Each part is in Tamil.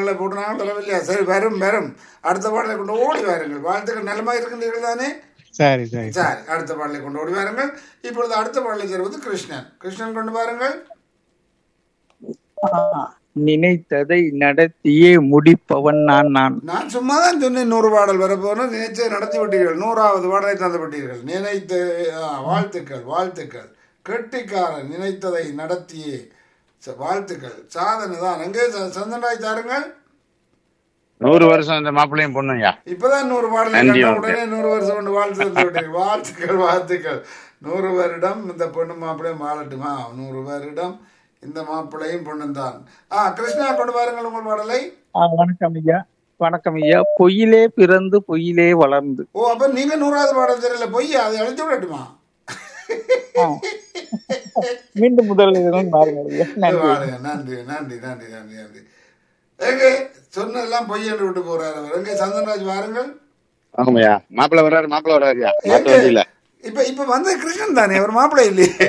பாடல்களை போட்டுனாங்க தலைவில்லையா சரி வரும் வரும் அடுத்த பாடலை கொண்டு ஓடி வாருங்கள் வாழ்த்துக்கள் நலமா இருக்கின்றீர்கள் தானே சரி சரி சரி அடுத்த பாடலை கொண்டு ஓடி வாருங்கள் இப்பொழுது அடுத்த பாடலை தருவது கிருஷ்ணன் கிருஷ்ணன் கொண்டு வாருங்கள் நினைத்ததை நடத்தியே முடிப்பவன் நான் நான் நான் சும்மா தான் சொன்னேன் நூறு பாடல் வரப்போன நினைச்சதை நடத்தி விட்டீர்கள் நூறாவது பாடலை தந்து விட்டீர்கள் நினைத்து ஆ, வாழ்த்துக்கள் வாழ்த்துக்கள் கெட்டிக்காரன் நினைத்ததை நடத்தியே ச- வாழ்த்துக்கள் சாதனை தான் எங்கே ச- சந்தனாய் தாருங்கள் நூறு வருஷம் இந்த மாப்பிள்ளையும் பொண்ணுயா இப்பதான் நூறு பாடலை நன்றி, கண்ட ஓகே. உடனே நூறு வருஷம் கொண்டு வாழ்த்து தந்து விட்டீர்கள் வாழ்த்துக்கள் வாழ்த்துக்கள் நூறு வருடம் இந்த பொண்ணு மாப்பிள்ளையும் வாழட்டுமா நூறு வருடம் இந்த மாப்பிள்ளையும் பொண்ணும் தான் ஆ கிருஷ்ணா கொண்டு வாருங்கள் உங்கள் பாடலை ஆ, வணக்கம் ஐயா வணக்கம் ஐயா பொய்யிலே பிறந்து பொய்யிலே வளர்ந்து ஓ அப்ப நீங்க நூறாவது பாடல் தெரியல பொய் அதை அழித்து விடட்டுமா ஆ. மீண்டும் முதல் இதனும் பாருங்கள் ஐயா நன்றி வாழுங்க. நன்றி நன்றி நன்றி நன்றி நன்றி எங்க சொன்னதெல்லாம் பொய் என்று விட்டு போறாரு அவர் எங்க சந்தன்ராஜ் வாருங்கள் ஆமாய்யா மாப்பிள்ளை வர்றாரு மாப்பிள்ளை வர்றாருயா மாத்த எங்க? வண்டியில இப்ப இப்ப வந்து கிருஷ்ணன் தானே அவர் மாப்பிள்ளை இல்லையே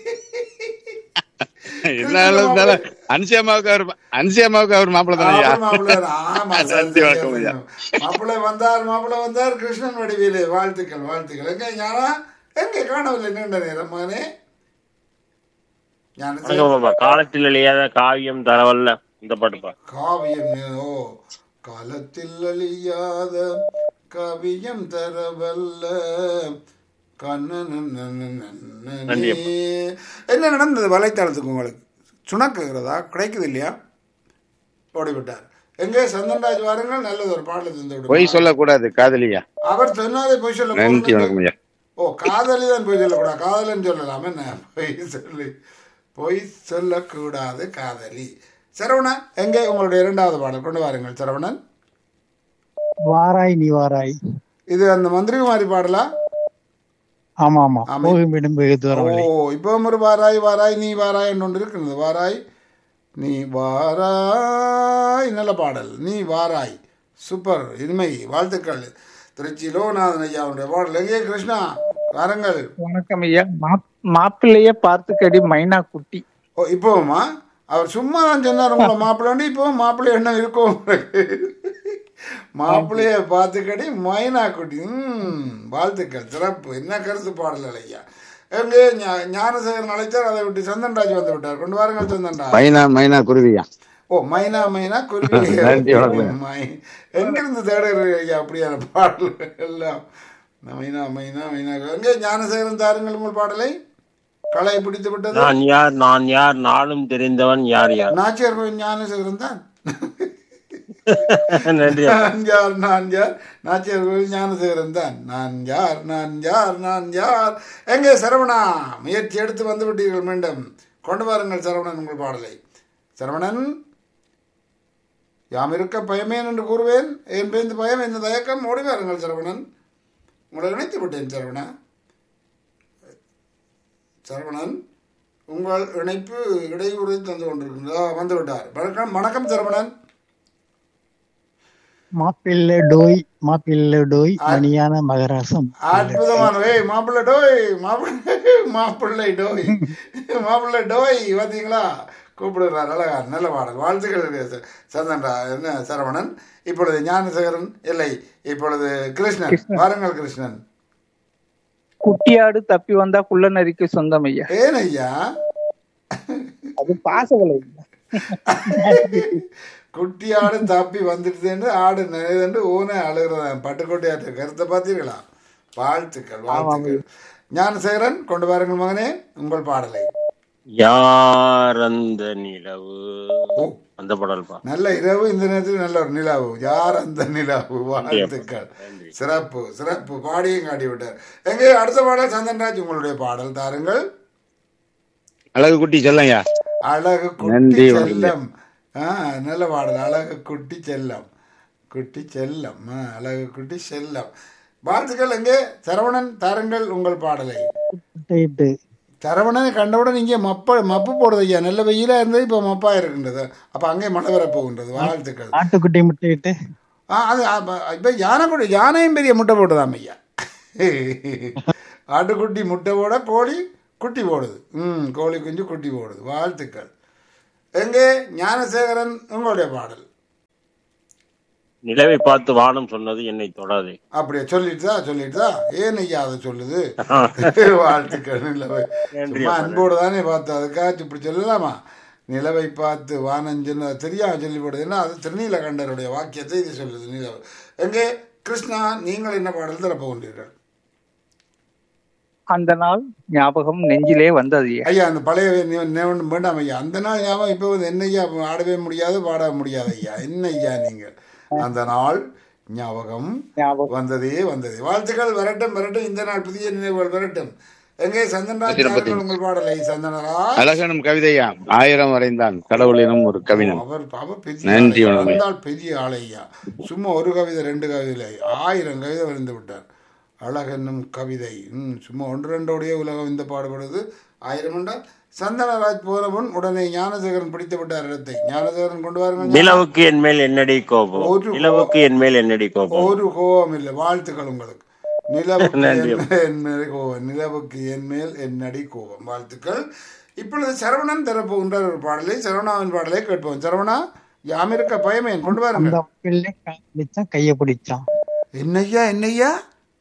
என்ன இருந்தாலும் அன்சியம்மாவுக்கு அவர் அன்சியம்மாவுக்கு அவர் மாப்பிள்ளை தானேயா அவர் மாப்பிள்ளை தானே. ஆமா, சரி, நன்றி, சரி, வணக்கம் சரி. ஐயா. மாப்பிள்ளை வந்தார் மாப்பிள்ளை வந்தார் கிருஷ்ணன் வடிவிலே வாழ்த்துக்கள் வாழ்த்துக்கள் எங்க ஞானா எங்க காணவில்லை நீண்ட நேரம் மகனே ஞான வணக்கம் பாப்பா காலத்தில் அழியாத காவியம் தரவல்ல இந்த பாட்டுப்பா காவியம் ஓ காலத்தில் அழியாத காவியம் தரவல்ல கண்ணன் நன்றி என்ன நடந்தது வலைத்தளத்துக்கு உங்களுக்கு சுணக்குகிறதா கிடைக்குது இல்லையா ஓடிவிட்டார் எங்கே சந்தன்ராஜ் வாருங்கள் நல்லது ஒரு பாடலை தந்து விடுங்க. பொய் சொல்லக்கூடாது காதலியா அவர் சொன்னாதே பொய் சொல்ல நன்றி வணக்கம் ஐயா ஓ காதலி தான் பொய் சொல்லக்கூடாது காதலன் சொல்லலாம் என்ன பொய் சொல்லி பொய் சொல்லக்கூடாது காதலி சரவணா எங்கே உங்களுடைய இரண்டாவது பாடல் கொண்டு வாருங்கள் சரவணன் வாராய் நீ வாராய் இது அந்த மந்திரிகுமாரி பாடலா ஆமா ஆமா ஆமா. போகும் இடம் வெகு தூரம் ஓ இல்லை இப்போ ஒரு வாராய் வாராய் நீ வாராய் என்று ஒன்று இருக்கிறது வாராய் நீ வாராய் நல்ல பாடல் நீ வாராய் சூப்பர் இனிமை வாழ்த்துக்கள் திருச்சி லோகநாதன் ஐயாவுடைய பாடல் எங்கே கிருஷ்ணா வாருங்கள் வணக்கம் ஐயா மாப்- மாப்பிள்ளைய பார்த்துக்கடி மைனா குட்டி ஓ இப்போவுமா அவர் சும்மா தான் சொன்னார் உங்களை மாப்பிள்ளை இப்போவும் மாப்பிள்ளை எண்ணம் இருக்கும் உங்களுக்கு மாப்பிள்ளைய பார்த்துக்கடி மைனா குட்டி ம் வாழ்த்துக்கள் சிறப்பு என்ன கருத்து பாடல் ஐயா எங்கே ஞா- ஞானசேகரன் அழைத்தார் அதை விட்டு சந்தன்ராஜ் வந்து விட்டார் கொண்டு வாருங்கள் சந்தன்ராஜ் மைனா மைனா குருவியா ஓ மைனா மைனா குருவி நன்றி, வணக்கம். மை- எங்கிருந்து தேடுறது ஐயா அப்படியான பாடல் எல்லாம் மைனா மைனா மைனா எங்கே ஞானசேகரன் தாருங்கள் உங்கள் பாடலை களை பிடித்து விட்டது நான் யார் நான் யார் நாளும் தெரிந்தவன் யார் யார் நாச்சியார் கோயில் ஞானசேகரன் தான் நன்றி நான் யார் நான் யார் நாச்சியார் கோயில் ஞானசேகரன் தான் நான் யார் நான் யார் நான் யார் எங்கே சரவணா முயற்சி எடுத்து வந்து விட்டீர்கள் மீண்டும் கொண்டு வாருங்கள் சரவணன் உங்கள் பாடலை சரவணன் யாம் இருக்க பயமேன் என்று கூறுவேன் என் பேருந்து பயம் என்ன தயக்கம் ஓடி வாருங்கள் சரவணன் உங்களை இணைத்து விட்டேன் சரவணா சரவணன் உங்கள் இணைப்பு இடையூறு தந்து கொண்டிருக்கின்றதா வந்து விட்டார் வணக்கம் வணக்கம் சரவணன் மாப்பிள்ளை டோய் மாப்பிள்ளை டோய் மணியான மகராசம் அற்புதமான ஏய் மாப்பிள்ளை டோய் மாப்பிள்ளை மாப்பிள்ளை டோய் மாப்பிள்ளை டோய் பார்த்தீங்களா கூப்பிடுறார் அழகா நல்ல பாடல் வாழ்த்துக்கள் ச- சந்தன்ரா என்ன சரவணன் இப்பொழுது ஞானசேகரன் இல்லை இப்பொழுது கிருஷ்ணன் வாருங்கள் கிருஷ்ணன் குட்டியாடு தப்பி வந்தா குள்ள நரிக்கு சொந்தம் ஐயா ஏன் ஐயா அது பாசவலை குட்டியாடு தப்பி வந்துடுதுன்னு ஆடு நிறையதுன்னு ஊனே அழுகிறதான் பட்டுக்கோட்டையாற்று கருத்தை பார்த்தீர்களா வாழ்த்துக்கள் வாழ்த்துக்கள் ஞானசேகரன் கொண்டு வாருங்கள் மகனே உங்கள் பாடலை யார் அந்த நிலவு ஓ அந்த பாடல்பா நல்ல இரவு இந்த நேரத்தில் நல்ல ஒரு நிலாவு யார் அந்த நிலாவு வாழ்த்துக்கள் சிறப்பு சிறப்பு பாடியும் காட்டி விட்டார் எங்கே அடுத்த பாடல் சந்தன்ராஜ் உங்களுடைய பாடல் தாருங்கள் அழகு குட்டி செல்லையா அழகு குட்டி நன்றி, செல்லம் ஆ நல்ல பாடல் அழகு குட்டி செல்லம் குட்டி செல்லம் ஆ, அழகு குட்டி செல்லம் வாழ்த்துக்கள் எங்கே சரவணன் தாருங்கள் உங்கள் பாடலை இட்டு சரவணனை கண்டவுடன் இங்கே மப்ப மப்பு போடுது ஐயா நல்ல வெயிலாக இருந்தது இப்போ மப்பா இருக்கின்றது அப்போ அங்கே மழை வர போகின்றது வாழ்த்துக்கள் ஆட்டுக்குட்டி முட்டையிட்டு ஆ அது இப்போ யானை கூட யானையும் பெரிய முட்டை போட்டுதாம் ஐயா ஆட்டுக்குட்டி முட்டை போட கோழி குட்டி போடுது ம் கோழி குஞ்சு குட்டி போடுது வாழ்த்துக்கள் எங்கே ஞானசேகரன் உங்களுடைய பாடல் நிலவை பார்த்து வானம் சொன்னது என்னை தொடாதே அப்படியே சொல்லிட்டுதா சொல்லிட்டுதா ஏன் ஐயா அதை சொல்லுது வாழ்த்துக்கள் நிலவை நன்றி சும்மா அப்பா. அன்போடு தானே பார்த்து அதுக்காச்சும் இப்படி சொல்லலாமா நிலவை பார்த்து வானஞ்சன்னு தெரியாம சொல்லி போடுதுன்னா அது திருநீலகண்டருடைய வாக்கியத்தை இது சொல்லுது நிலவு எங்கே கிருஷ்ணா நீங்கள் என்ன பாடல் தரப்போகின்றீர்கள் அந்த நாள் ஞாபகம் நெஞ்சிலே வந்தது ஐயா ஐயா அந்த பழைய நி- நினைவு வேண்டாம் ஐயா அந்த நாள் ஞாபகம் இப்போ வந்து என்ன ஐயா ஆடவே முடியாது பாட முடியாது ஐயா என்ன ஐயா நீங்கள் அந்த நாள் ஞாபகம் ஞாபகம் வந்ததே வந்ததே வாழ்த்துக்கள் வரட்டும் வரட்டும் இந்த நாள் புதிய நினைவுகள் வரட்டும் எங்கே சந்தன்ராஜ் திருப்பதி. தாருங்கள் உங்கள் பாடலை சந்தனராஜ் அழகனும் கவிதையா ஆயிரம் வரைந்தான் கடவுளினும் ஒரு கவிஞன் அவர் அவர் பெரிய நன்றி, ஆளு. வணக்கம். வந்தால் பெரிய ஆளையா சும்மா ஒரு கவிதை ரெண்டு கவிதை இல்லை ஆயிரம் கவிதை வரைந்து விட்டார் அழகென்னும் கவிதை ம் சும்மா ஒன்று ரெண்டோடைய உலகம் இந்த பாடுபடுது ஆயிரம் என்றால் சந்தனராஜ் போனவன் உடனே ஞானசேகரன் பிடித்து விட்டார் இடத்தை ஞானசேகரன் கொண்டு வாருங்கள் நிலவுக்கு என் மேல் என்னடி கோபம் ஒரு- நிலவுக்கு என் மேல் என்னடி கோபம் ஒரு கோபம் இல்லை வாழ்த்துக்கள் உங்களுக்கு நிலவுக்கு நன்றி. என் மேல் என் மேல் கோபம் நிலவுக்கு என் மேல் என்னடி கோபம் வாழ்த்துக்கள் இப்பொழுது சரவணன் தரப்போகின்ற ஒரு பாடலை சரவணாவின் பாடலை கேட்போம் சரவணா யாமிருக்க பயமேன் கொண்டு அந்த வாருங்க பிள்ளை காதலிச்சான் கைய பிடிச்சான் என்னய்யா என்னய்யா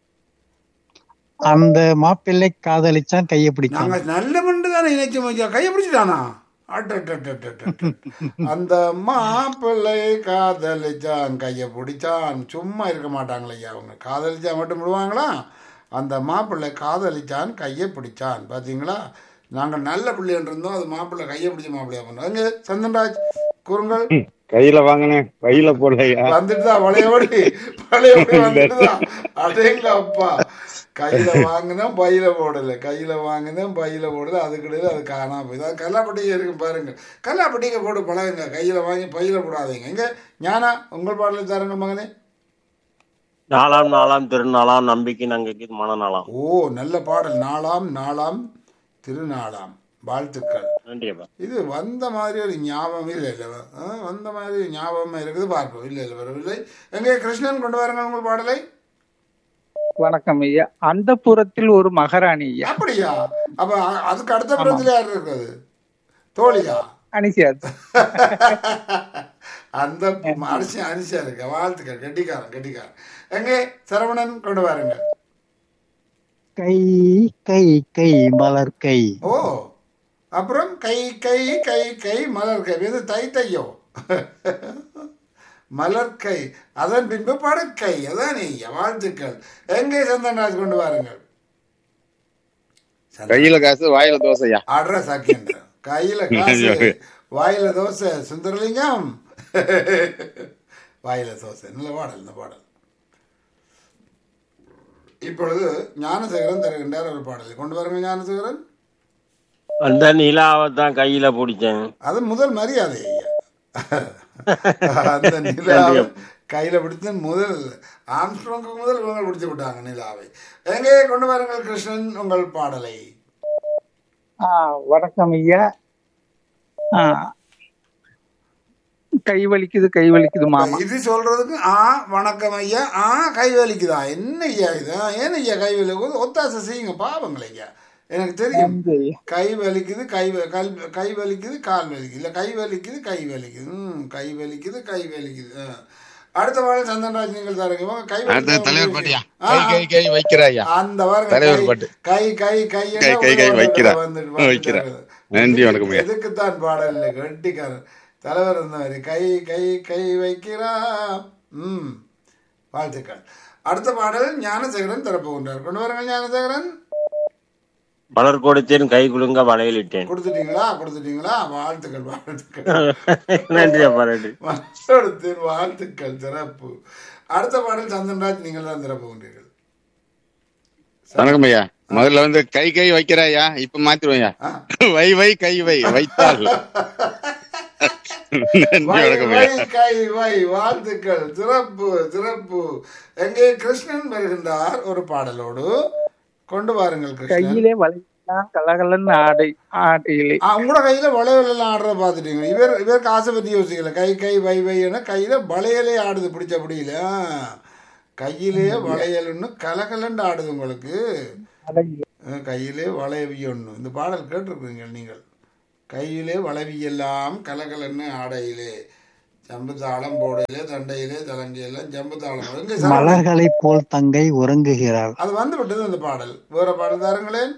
அந்த மாப்பிள்ளை காதலிச்சான் கைய பிடிச்சான் நாங்க நல்ல மண்டு தானே இணைச்சோம் ஐயா கையை பிடிச்சிட்டானா அட்டட்டட்டட்டட்ட. அந்த மாப்பிள்ளை காதலிச்சான் கையை பிடிச்சான் சும்மா இருக்க மாட்டாங்களே ஐயா அவங்க காதலிச்சா மட்டும் விடுவாங்களா அந்த மாப்பிள்ளை காதலிச்சான் கையை பிடிச்சான் பாத்தீங்களா நாங்கள் நல்ல பிள்ளைன்னு இருந்தோம் அது மாப்பிள்ளை கையை பிடிச்ச மாப்பிள்ளையா பண்ணோம் அங்கே சந்தன்ராஜ் கூறுங்கள் கையில வாங்கினேன் கையில போடலையா வந்துட்டுதா பழையபடி பழையபடி வந்துட்டுதா அடேங்க அப்பா கையில வாங்கினேன் பையில போடல கையில வாங்கினேன் பையில போடல அதுக்கிடையில அது காணாம போய் அது கல்லாப்பட்டிகை இருக்கு பாருங்க கல்லாப்பட்டிகை போட்டு பழகுங்க கையில வாங்கி பையில போடாதீங்க இங்க ஞானா உங்கள் பாடல தருங்க மகனே நாலாம் நாளாம் திருநாளாம் நம்பிக்கை நங்கைக்கு மனநாளாம் ஓ நல்ல பாடல் நாளாம் நாளாம் திருநாளாம் வாழ்த்துக்கள் நன்றி அப்பா இது வந்த மாதிரி ஒரு ஞாபகம் இல்லை இல்லை ஆ, வந்த மாதிரி ஞாபகமா இருக்குது பார்ப்போம் இல்லை இல்லை வரவில்லை எங்கே கிருஷ்ணன் கொண்டு வாருங்க உங்கள் பாடலை வணக்கம் ஐயா அந்த புறத்தில் ஒரு மகாராணி ஐயா அப்படியா அப்ப அ- அதுக்கு அடுத்த படத்துல யார் இருக்குது தோழியா அனிசியா அந்த அரிசி அரிசியா இருக்க வாழ்த்துக்கள் கெட்டிக்காரன் கெட்டிக்காரன் எங்கே சரவணன் கொண்டு வாருங்க கை கை கை மலர் கை ஓ அப்புறம் கை கை கை கை மலர் கை இது தை தையோ மலர் கை அதன் பின்பு படுக்கை அதான் வாழ்த்துக்கள் எங்கே சந்தன்ராஜ் கொண்டு வாருங்கள் கையில காசு வாயில தோசையா ஆடுற சாக்கியன்ற கையில காசு வாயில தோசை சுந்தரலிங்கம் வாயில தோசை நல்ல பாடல் இந்த பாடல் இப்பொழுது ஞானசேகரன் தருகின்றார் ஒரு பாடலை கொண்டு வாருங்க ஞானசேகரன் அந்த நிலாவை தான் கையில பிடிச்சேன் அது முதல் மரியாதை ஐயா அந்த நிலாவை கையில பிடித்து முதல் ஆம்ஸ்ட்ராங்க்கு முதல் இவங்க பிடிச்சு விட்டாங்க நிலாவை எங்கே கொண்டு வாருங்கள் கிருஷ்ணன் உங்கள் பாடலை ஆ, வணக்கம் ஐயா ஆ, கை வலிக்குது கை வலிக்குது மாமா இது சொல்றதுக்கு ஆ வணக்கம் ஐயா ஆ கை வலிக்குதா என்ன ஐயா இது ஆ, ஏன் ஐயா கை வலிக்குது ஒத்தாசை செய்யுங்க பாவங்கள் ஐயா எனக்கு தெரியும் நன்றி ஐயா. கை வலிக்குது கை வ- கல் கை வலிக்குது கால் வலிக்குது இல்லை கை வலிக்குது கை வலிக்குது ம் கை வலிக்குது கை வலிக்குது ஆ. அடுத்த வாரம் சந்தன்ராஜ் நீங்கள் தரங்க வாங்க, கை அடுத்த வலிக்குது, தலைவர் உங்களுக்கு. பாட்டியா ஆ, கை கை கை வைக்கிறாயா அந்த வாரம் தலைவர் கை- பாட்டு. கை கை கை கை, கை, கை வைக்கிறா. வைக்கிறா. வைக்கிறா நன்றி, வணக்கம் ஐயா. எதுக்குத்தான் பாடல் இல்லை கெட்டிக்காரன் தலைவர் இருந்த மாதிரி கை கை கை வைக்கிறா ம் வாழ்த்துக்கள் அடுத்த பாடல் ஞானசேகரன் தரப்போகின்றார் கொண்டு வாருங்கள் ஞானசேகரன் மலர் கொடுத்தேன் கை குலுங்க வளையலிட்டேன் கொடுத்துட்டீங்களா கொடுத்துட்டீங்களா வாழ்த்துக்கள் வாழ்த்துக்கள் நன்றி அப்பா நன்றி மற்றொருத்தர் வாழ்த்துக்கள் சிறப்பு அடுத்த பாடல் சந்தன்ராஜ் நீங்கள் தான் தரப்போகின்றீர்கள் வணக்கம் ஐயா முதல்ல வந்து கை கை வைக்கிறாயா இப்ப மாத்திருவையா ஆ. வை வை கை வை வைத்தால் நன்றி வை, வணக்கம் வை, ஐயா கை வை வாழ்த்துக்கள் சிறப்பு சிறப்பு எங்கே கிருஷ்ணன் வருகின்றார் ஒரு பாடலோடு கொண்டு வாருங்கள் கிருஷ்ணன் கையிலே வளையலாம் கலகலன்னு ஆடை ஆடையிலே ஆ, உங்களோட கையில வளையல் எல்லாம் ஆடுறத பார்த்துட்டீங்க இவர் இவருக்கு ஆசை பற்றி யோசிக்கல கை கை வை வைன்னு கையில வளையலே ஆடுது பிடிச்சபடியில கையிலே வளையல்னு கலகலன்னு ஆடுது உங்களுக்கு அழகு. அஹ் கையிலே வளைவியொன்று இந்த பாடல் கேட்டிருக்கீங்க நீங்கள் கையிலே வளைவியெல்லாம் கலகலன்னு ஆடையிலே ஜம்பு தாளம் போடையிலே தண்டையிலே தலங்கையில ஜம்பு தாளம் எங்க சரவணன்? மலர்களைப் போல் தங்கை உறங்குகிறாள் அது வந்து விட்டது அந்த பாடல் வேற பாடல் தாருங்களேன்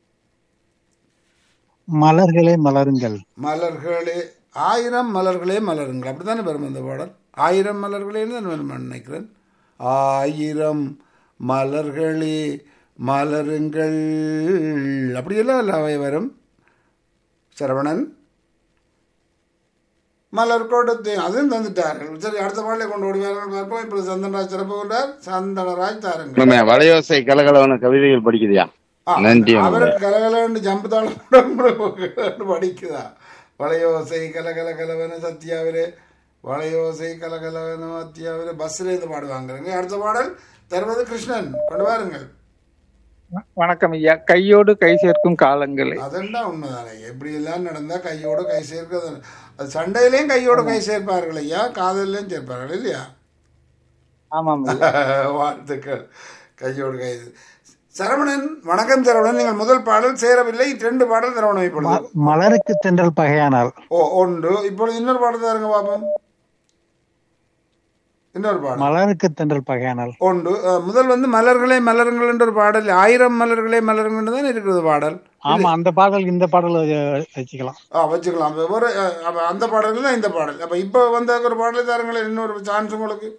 மலர்களே மலருங்கள் மலர்களே ஆயிரம் மலர்களே மலருங்கள் அப்படித்தானே வரும் அந்த பாடல் ஆயிரம் மலர்களேன்னு தான் வரும் நான் நினைக்கிறேன் ஆயிரம் மலர்களே மலருங்கள் அப்படியெல்லாம் இல்லை அவை வரும் சரவணன் மலர் கொடுத்து அதுவும் தந்துட்டார்கள் சரி அடுத்த பாடலை கொண்டு ஓடுவார்கள் பார்ப்போம் இப்பொழுது சந்தனராஜ் சிறப்பு கொண்டார் சந்தனராஜ் தாருங்கள் நம்ம வளையோசை கலகலவன கவிதைகள் படிக்குதியா ஆ, நன்றி உங்களுக்கு. அவருக்கு கலகலன்னு ஜம்பு தாளம் படிக்குதா வளையோசை கலகல கலவன சத்யாவிலே வளையோசை கலகலவன சத்யாவிலே பஸ்ல இருந்து பாடுவாங்க அடுத்த பாடல் தருவது கிருஷ்ணன் கொண்டு வாருங்கள் வணக்கம் ஐயா கையோடு கை சேர்க்கும் காலங்களே அதெண்டா உண்மைதானே எப்படி எல்லாம் நடந்தா கையோடு கை சேர்க்கிறது அது சண்டையிலையும் கையோடு கை சேர்ப்பார்கள் ஐயா காதல்லையும் சேர்ப்பார்கள் இல்லையா ஆமாம் ஐயா வாழ்த்துக்கள் கையோடு கை சரவணன் வணக்கம் சரவணன் நீங்கள் முதல் பாடல் சேரவில்லை ரெண்டு பாடல் சரவணன் இப்பொழுது ம- மலருக்கு தென்றல் பகையானால் ஓ ஒன்று இப்பொழுது இன்னொரு பாடல் தாருங்க பாப்போம் இன்னொரு பாடல் மலருக்கு தென்றல் பகையானால் ஒன்று அஹ், முதல் வந்து மலர்களே மலருங்கள் என்ற ஒரு பாடல் ஆயிரம் மலர்களே மலருங்கள் தான் இருக்கிறது பாடல் ஆமா அந்த பாடல் இந்த பாடல் வ- வச்சுக்கலாம் ஆ வச்சுக்கலாம் அப்ப ஒரு அஹ், அப்ப அந்த பாடல் தான் இந்த பாடல் அப்ப இப்போ வந்த ஒரு பாடல் தாருங்களேன் இன்னொரு சான்ஸ் உங்களுக்கு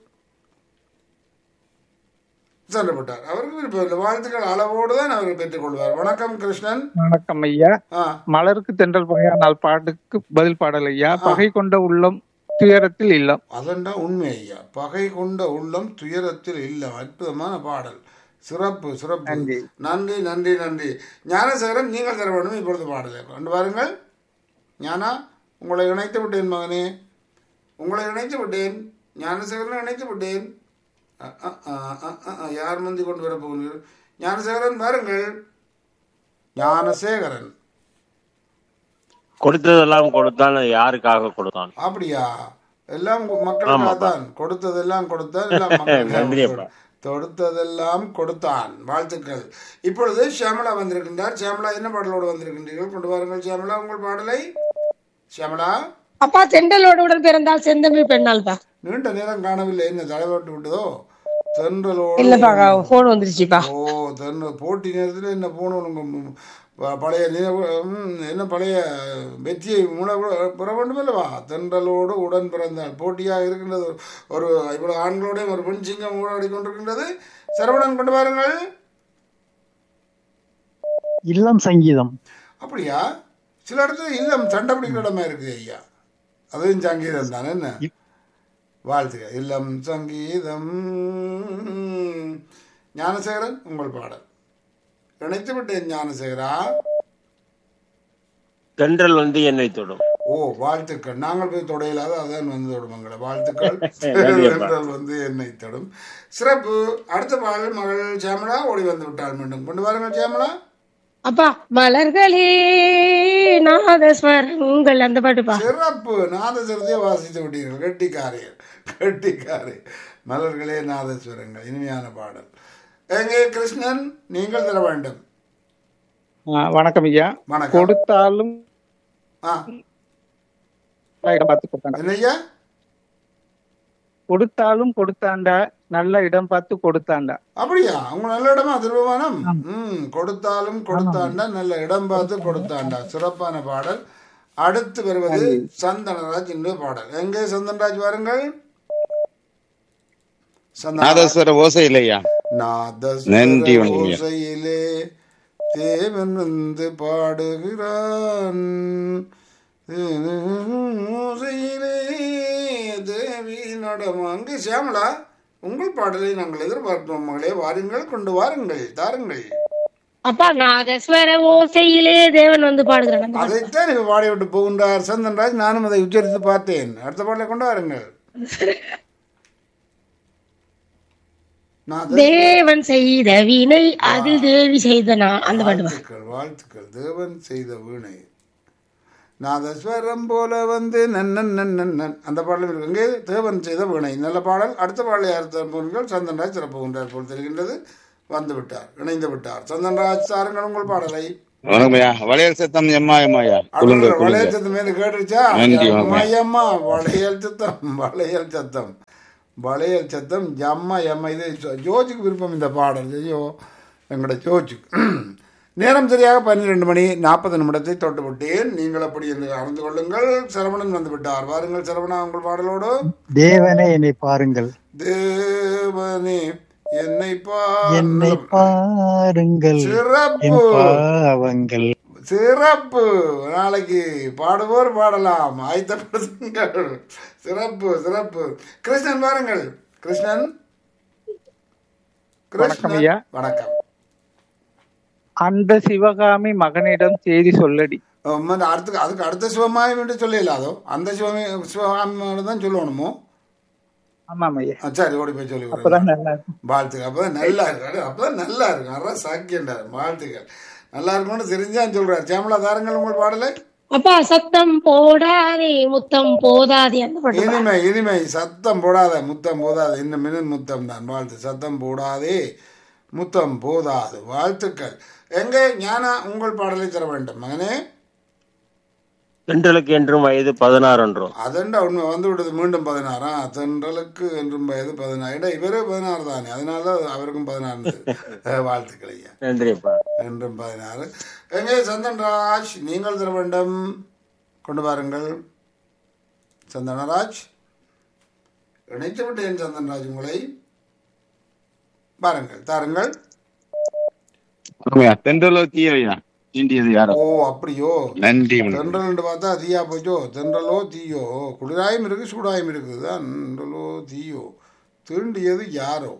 சொல்லப்பட்டார் அவருக்கு விருப்பம் இல்லை வாழ்த்துக்கள் அளவோடு தான் அவர் பெற்றுக்கொள்வார் வணக்கம் கிருஷ்ணன் வணக்கம் ஐயா ஆ மலருக்கு தென்றல் பகையானால் பாட்டுக்கு பதில் பாடல் ஐயா பகை கொண்ட உள்ளம் துயரத்தில் இல்லம் அதண்டா உண்மை ஐயா பகை கொண்ட உள்ளம் துயரத்தில் இல்லம் அற்புதமான பாடல் சிறப்பு சிறப்பு நன்றி. நன்றி நன்றி நன்றி ஞானசேகரன் நீங்கள் தர வேண்டும் இப்பொழுது பாடலை கொண்டு வாருங்கள் ஞானா உங்களை இணைத்து விட்டேன் மகனே உங்களை இணைத்து விட்டேன் ஞானசேகரனை இணைத்து விட்டேன் அ, அ, அ, அ, அ, அ, யார் முந்தி கொண்டு வர போகிறீர்கள் ஞானசேகரன் வாருங்கள் ஞானசேகரன் கொடுத்ததெல்லாம் கொடுத்தான் அது யாருக்காக கொடுத்தான் அப்படியா எல்லாம் உங்க மக்களுக்காக ஆமாப்பா. தான் கொடுத்ததெல்லாம் கொடுத்தான் எல்லாம் மக்களுக்காக நன்றி அப்பா. தொடுத்ததெல்லாம் கொடுத்தான் வாழ்த்துக்கள் இப்பொழுது ஷியாமலா வந்திருக்கின்றார் ஷியாமலா என்ன பாடலோடு வந்திருக்கின்றீர்கள் கொண்டு வாருங்கள் ஷியாமலா உங்கள் பாடலை ஷியாமலா அப்பா தெண்டலோடு உடன் பிறந்தால் செந்தமிழ் பெண்ணால்பா நீண்ட நேரம் காணவில்லை என்ன தலைவட்டு விட்டதோ தென்றலோடு இல்லப்பா போன் வந்துருச்சுப்பா ஓ தென்றல் போட்டி நேரத்தில் என்ன போகணும் உங்க ம், ப- பழைய நினைவு ம், என்ன பழைய வெற்றியை முன பெற வேண்டும் அல்லவா தென்றலோடு உடன் பிறந்தால் போட்டியாக இருக்கின்றது ஒரு இவ்வளவு ஆண்களோட ஒரு பெண் சிங்கம் ஊடாடி கொண்டிருக்கின்றது சரவணன் கொண்டு வாருங்கள் இல்லம் சங்கீதம் அப்படியா சில இடத்துல இல்லம் சண்டை பிடிக்கிற இடமா இருக்குது ஐயா அதுவும் சங்கீதம் தானே என்ன வாழ்த்துக்க இல்லம் சங்கீதம் ஞானசேகரன் உங்கள் பாடல் இணைத்து விட்டேன் ஞானசேகரா தென்றல் வந்து என்னை தொடும் ஓ வாழ்த்துக்கள் நாங்கள் போய் தொடையிலாத அதான் வந்து தொடும் எங்களை வாழ்த்துக்கள் நன்றியப்பா. தென்றல் வந்து என்னை தொடும் சிறப்பு அடுத்த பாடல் மகள் சேமலா ஓடி வந்து விட்டாள் மீண்டும் கொண்டு வாருங்கள் சேமலா அப்பா மலர்களே நாதஸ்வரங்கள் அந்த பாட்டுப்பா சிறப்பு நாதஸ்வரத்தையே வாசித்து விட்டீர்கள் கெட்டிக்காரியர் கெட்டிக்காரி மலர்களே நாதஸ்வரங்கள் இனிமையான பாடல் எங்கே கிருஷ்ணன் நீங்கள் தர வேண்டும் ஆ, வணக்கம் ஐயா வணக்கம் கொடுத்தாலும் ஆ நல்ல இடம் பார்த்து கொடுத்தாண்டா என்னய்யா கொடுத்தாலும் கொடுத்தாண்டா நல்ல இடம் பார்த்து கொடுத்தாண்டா அப்படியா அவங்க நல்ல இடமா திருபவானம் ம் கொடுத்தாலும் கொடுத்தாண்டா நல்ல இடம் பார்த்து கொடுத்தாண்டா சிறப்பான பாடல் அடுத்து வருவது சந்தனராஜ் என்ற பாடல் எங்கே சந்தனராஜ் வாருங்கள் சந்தனராஜ் நாதஸ்வர ஓசை இல்லையா நன்றி நாதஸ்வர வணக்கம் ஐயா. ஓசையிலே தேவன் வந்து பாடுகிறான் ஓசையிலே தேவி நடமா அங்கே சியாமலா உங்கள் பாடலை நாங்கள் எதிர்பார்க்கிறோம் மகளே வாருங்கள் கொண்டு வாருங்கள் தாருங்கள் அப்பா நாதஸ்வர ஓசையிலே தேவன் வந்து பாடுகிறான் அந்த பாட்டு. அதைத்தான் இப்ப பாடி விட்டு போகின்றார் சந்தன்ராஜ் நானும் அதை உச்சரித்து பார்த்தேன் அடுத்த பாடலை கொண்டு வாருங்கள் நான் தேவன் செய்த வினை அது தேவி செய்த நான் அந்த பாட்டுப்பா வாழ்த்துக்கள் வாழ்த்துக்கள் தேவன் செய்த வீணை நாதஸ்வரம் போல வந்து நன்னன் நன்னன் நன் அந்த பாடலும் இருக்கு அங்கே தேவன் செய்த வீணை நல்ல பாடல் அடுத்த பாடலை யார் தருப்பவர்கள் சந்தன்ராஜ் சிறப்புகின்றார் போல் தெரிகின்றது வந்து விட்டார் இணைந்து விட்டார் சந்தன்ராஜ் சாருங்கள் உங்கள் பாடலை வணக்கம் ஐயா வளையல் சத்தம் எம்மா எம்மா ஐயா சொல்லுங்க அப்புறம் சொல்லுங்க வளையல் சத்தம் மேல கேட்டுருச்சா நன்றி, வாங்க. மையம்மா வளையல் சத்தம் வளையல் சத்தம் வளையல் சத்தம் எம்மா எம்மா இது ஜோ- ஜோஜுக்கு விருப்பம் இந்த பாடல் ஐயோ எங்களோட ஜோஜுக்கு நேரம் சரியாக பன்னிரெண்டு மணி நாற்பது நிமிடத்தை தொட்டு விட்டேன் நீங்கள் அப்படி என்று அறிந்து கொள்ளுங்கள் சரவணன் வந்து விட்டார் வாருங்கள் சரவணா உங்கள் பாடலோடு தேவனே என்னை பாருங்கள் தேவனே என்னை என்னை பா பாருங்கள் சிறப்பு என் பாவங்கள் சிறப்பு நாளைக்கு பாடுவோர் பாடலாம் ஆயத்தப்படுத்துங்கள் சிறப்பு சிறப்பு கிருஷ்ணன் பாருங்கள் கிருஷ்ணன் வணக்கம் ஐயா. வணக்கம் அந்த சிவகாமி மகனிடம் செய்தி சொல்லடி அம்மா, இந்த அடுத்து அதுக்கு அடுத்த சிவமாயம் என்று சொல்லலாதோ அந்த சிவமே சிவகாமியோட தான் சொல்லணுமோ ஆமாம் ஐயா ஆ, சரி ஓடி போய் சொல்லி அப்பதான் விடுங்க. நல்லா இருக்கும். வாழ்த்துக்கள் அப்பதான் நல்லா இருக்கு அட, அப்பதான் நல்லா இருக்கு அற சாக்கியண்டார் வாழ்த்துக்கள் நல்லா இருக்கும்னு தெரிஞ்சான் சொல்றாரு சேமலா தாருங்கள் உங்கள் பாடலை அப்பா சத்தம் போடாதே முத்தம் போதாதே அந்த பாட்டு பா. இனிமை இனிமை சத்தம் போடாத முத்தம் போதாது இன்னும் இன்னும் முத்தம் தான் வாழ்த்து சத்தம் போடாதே முத்தம் போதாது வாழ்த்துக்கள் எங்கே ஞானா உங்கள் பாடலை தர வேண்டும் மகனே தென்றலுக்கு என்றும் வயது பதினாறு என்றும் அதெண்டா உண்மை வந்து விடுது மீண்டும் பதினாறா தென்றலுக்கு என்றும் வயது பதினாறு இட இவரே பதினாறு தானே அதனால தான் அவருக்கும் பதினாறு அஹ், வாழ்த்துக்கள் ஐயா நன்றிப்பா என்றும் பதினாறு எங்கே சந்தன்ராஜ் நீங்கள் தர வேண்டும் கொண்டு வாருங்கள் சந்தனராஜ் இணைத்து விட்டேன் சந்தன்ராஜ் உங்களை பாருங்கள் தாருங்கள் வணக்கம் ஐயா தென்றலோ தீயோ ஐயா தீண்டியது யாரோ ஓ அப்படியோ நன்றி வணக்கம். தென்றல் பார்த்தா தீயா போச்சோ தென்றலோ தீயோ குளிராயும் இருக்கு சூடாயும் இருக்குது தான் தென்றலோ தீயோ தீண்டியது யாரோ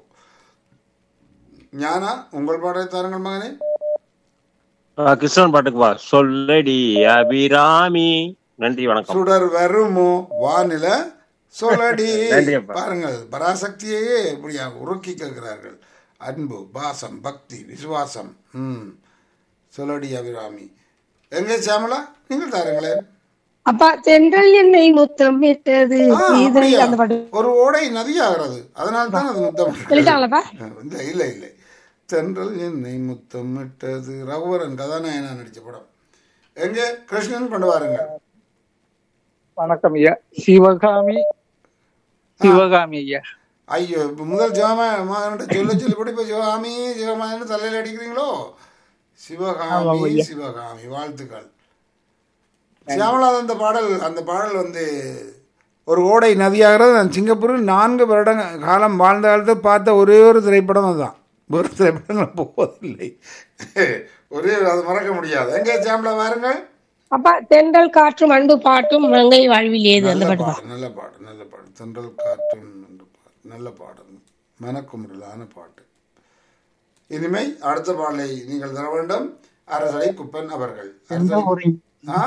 ஞானா உங்கள் பாடலை தாருங்கள் மகனே ஆ, கிருஷ்ணன் பாட்டுக்கு வா சொல்லடி அபிராமி நன்றி வணக்கம் சுடர் வருமோ வானில சொல்லடி நன்றி அப்பா. பாருங்கள் பராசக்தியையே இப்படியா உருக்கி கேட்கிறார்கள் அன்பு பாசம் பக்தி விசுவாசம் ம் சொல்லடி அபிராமி எங்கே சாமலா நீங்கள் தாருங்களேன் அப்பா தென்றல் என்னை முத்தம் விட்டது ஆ, இது அப்படியா? அந்த பாட்டு ஒரு ஓடை நதியாகிறது அதனால தான் அது முத்தம் சொல்லிட்டாங்களப்பா இல்லை இல்லை இல்லை தென்றல் என்னை முத்தம் விட்டது ரகுவரன் கதாநாயகனா நடிச்ச படம் எங்கே கிருஷ்ணன் கொண்டு வாருங்கள் வணக்கம் ஐயா சிவகாமி சிவகாமி ஐயா ஐயோ இப்போ முதல் சிவமா மகன்கிட்ட சொல்ல சொல்லி கூட இப்போ சிவகாமி சிவகாமின்னு தலையில் அடிக்கிறீங்களோ சிவகாமி சிவகாமி வாழ்த்துக்கள் சியாமலா அந்த பாடல் அந்த பாடல் வந்து ஒரு ஓடை நதியாகிறது நான் சிங்கப்பூரில் நான்கு வருட காலம் வாழ்ந்த காலத்தில் பார்த்த ஒரே ஒரு திரைப்படம் அதுதான் ஒரு திரைப்படம் நான் போவதில்லை ஒரே அது மறக்க முடியாது எங்கே சியாமலா வாருங்கள் அப்பா தென்றல் காற்றும் அன்பு பாட்டும் மங்கை வாழ்வில் ஏது அந்த நல்ல பாட்டு பா. பாட்டு நல்ல பாட்டு நல்ல பாட்டு தென்றல் காற்றும் என்ற பாட்டு நல்ல பாடல் மனக்குமுறலான பாட்டு இனிமை அடுத்த பாடலை நீங்கள் தர வேண்டும் அரசலை குப்பன் அவர்கள் தென்றல் அரசலை- உறங்கி ஆ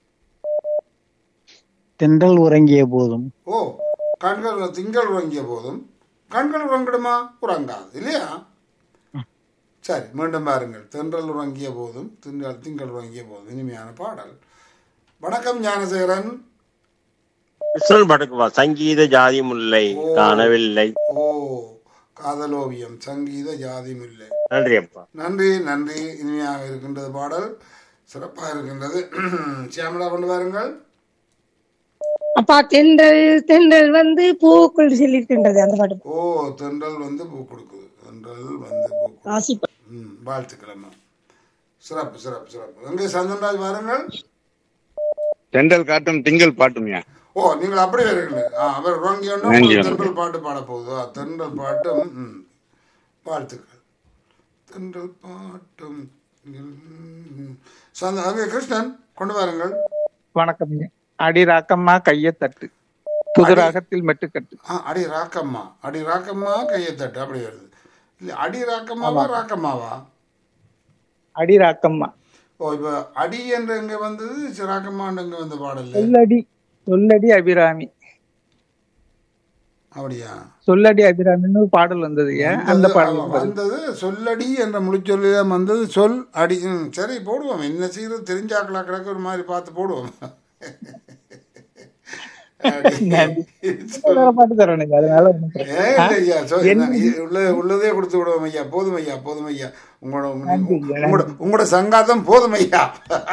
தென்றல் உறங்கிய போதும் ஓ கண்கள் திங்கள் உறங்கிய போதும் கண்கள் உறங்கிடுமா உறங்காது இல்லையா சரி மீண்டும் பாருங்கள் தென்றல் உறங்கிய போதும் திங்கள் திங்கள் உறங்கிய போதும் இனிமையான பாடல் வணக்கம் ஞானசேகரன் கிருஷ்ணன் பாட்டுக்கு வா சங்கீத ஜாதி முல்லை காணவில்லை ஓ காதலோவியம் சங்கீத ஜாதி முல்லை நன்றி அப்பா நன்றி நன்றி இனிமையாக இருக்கின்றது பாடல் சிறப்பாக இருக்கின்றது சியாமலா கொண்டு வாருங்கள் அப்பா தென்றல் தென்றல் வந்து பூக்குள் செல்லிருக்கின்றது அந்த பாட்டு பா. ஓ தென்றல் வந்து பூ கொடுக்குது தென்றல் வந்து பூ கொடுக்குது. ராசி பா. ம் வாழ்த்துக்கிழமை சிறப்பு சிறப்பு சிறப்பு எங்கே சந்தன்ராஜ் வாருங்கள் தென்றல் காட்டும் திங்கள் பாட்டும் ஐயா ஓ நீங்கள் அப்படி வருகிறீர்கள் ஆ அவர் ரோங்கியோன்னா நன்றி. தென்றல் பாட்டு பாட போகுது ஆ, தென்றல் பாட்டும் ம் வாழ்த்துக்கள் தென்றல் பாட்டும் ம். சந்த அங்கே கிருஷ்ணன் கொண்டு வாருங்கள் வணக்கம் ஐயா அடி ராக்கம்மா கையை தட்டு புதுராகத்தில் மெட்டுக்கட்டு ஆ அடி ராக்கம்மா அடி ராக்கம்மா கையை தட்டு அப்படி வருது இல்லை அடி ராக்கம்மாவா ராக்கம்மாவா அடி ராக்கம்மா ஓ இப்போ அடி என்று எங்கே வந்தது சி- ராக்கம்மான்னு எங்கே வந்த பாடல் சொல்லடி சொல்லடி அபிராமி அப்படியா சொல்லடி அபிராமின்னு ஒரு பாடல் வந்தது ஐயா அந்த வந்தது, பாடல் ஆமா, வந்தது சொல்லடி என்ற முடிச்சொல்லிதான் வந்தது சொல் அடி ம், சரி போடுவோம் என்ன செய்யறது தெரிஞ்சாக்கலா கிடக்க ஒரு மாதிரி பார்த்து போடுவோம் வேற பாட்டு தரேன் ஐயா அதனால ஒண்ணும் பிரச்சனை ஏன் இல்லை ஐயா சொ- என்ன, இ- உள்ள உள்ளதே கொடுத்து விடுவோம் ஐயா போதும் ஐயா போதும் ஐயா உங்களோட உங்களோட உங்களோட சங்காத்தம் போதும் ஐயா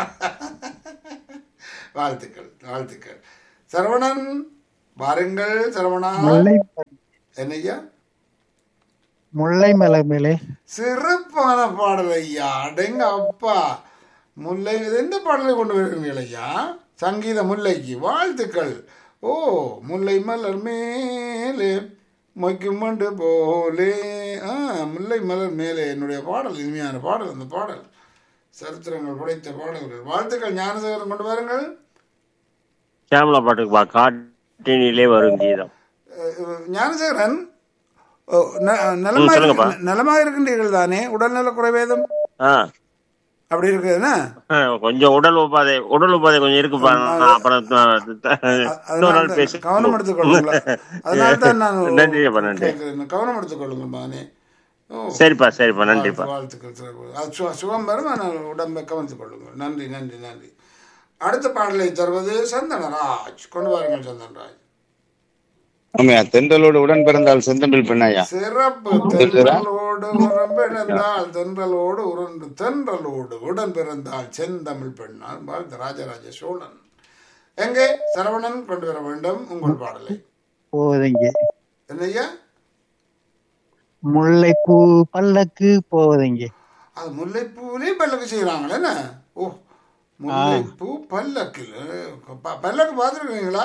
வாழ்த்துக்கள் வாழ்த்துக்கள் சரவணன் வாருங்கள் சரவணா முல்லை என்ன ஐயா முல்லை மலை மேலே சிறப்பான பாடல் ஐயா அடங்க அப்பா முல்லை இது எந்த பாடலை கொண்டு வருகிறீர்கள் ஐயா சங்கீத முல்லைக்கு வாழ்த்துக்கள் ஓ முல்லை மலர் மேலே மொய்க்கும் மண்டு போலே ஆ முல்லை மலர் மேலே என்னுடைய பாடல் இனிமையான பாடல் அந்த பாடல் சரித்திரங்கள் படைத்த பாடல்கள் வாழ்த்துக்கள் ஞானசேகரன் கொண்டு வாருங்கள் சியாமலா பாட்டுக்குப்பா காட்டினிலே வரும் கீதம் அஹ், ஞானசேகரன் ஓ, ந- நலமா சொல்லுங்கப்பா. இருக்க- நலமா இருக்கின்றீர்கள் தானே உடல்நல குறைவேதும் ஆ அப்படி இருக்குதுன்னா ஆ, கொஞ்சம் உடல் உபாதை உடல் உபாதை கொஞ்சம் இருக்குப்பா நான் அப்புறம் த- த- இன்னொரு அதனால நாள் தான் பேச கவனம் எடுத்துக்கொள்ளுங்களா அதனால தான் நான் நன்றிப்பா நன்றி கேட்கிறேன். கவனம் எடுத்துக்கொள்ளுங்க மானே ஓ சரிப்பா சரிப்பா நன்றிப்பா வாழ்த்துக்கள் சிறப்பு அது சு- சுகம் வரும் ஆனால் உடம்பை கவனித்துக் கொள்ளுங்கள் நன்றி நன்றி நன்றி அடுத்த பாடலை தருவது சந்தனராஜ் கொண்டு வாருங்கள் சந்தனராஜ் ஆமாய்யா தென்றலோடு உடன் பிறந்தால் செந்தமிழ் பெண்ணாயா சிறப்பு தென்றலோடு உடன் பிறந்தால் தென்றலோடு உருண்டு தென்றலோடு உடன் பிறந்தால் செந்தமிழ் பெண்ணால் வாழ்த்து ராஜராஜ சோழன் எங்கே சரவணன் கொண்டு வர வேண்டும் உங்கள் பாடலை போவதெங்க என்னய்யா முல்லைப்பூ பல்லக்கு போவதெங்க அது முல்லைப்பூவிலே பல்லக்கு செய்யறாங்களே என்ன ஓ முல்லைப்பூ பல்லக்கில் ப- பல்லக்கு பார்த்துருக்கீங்களா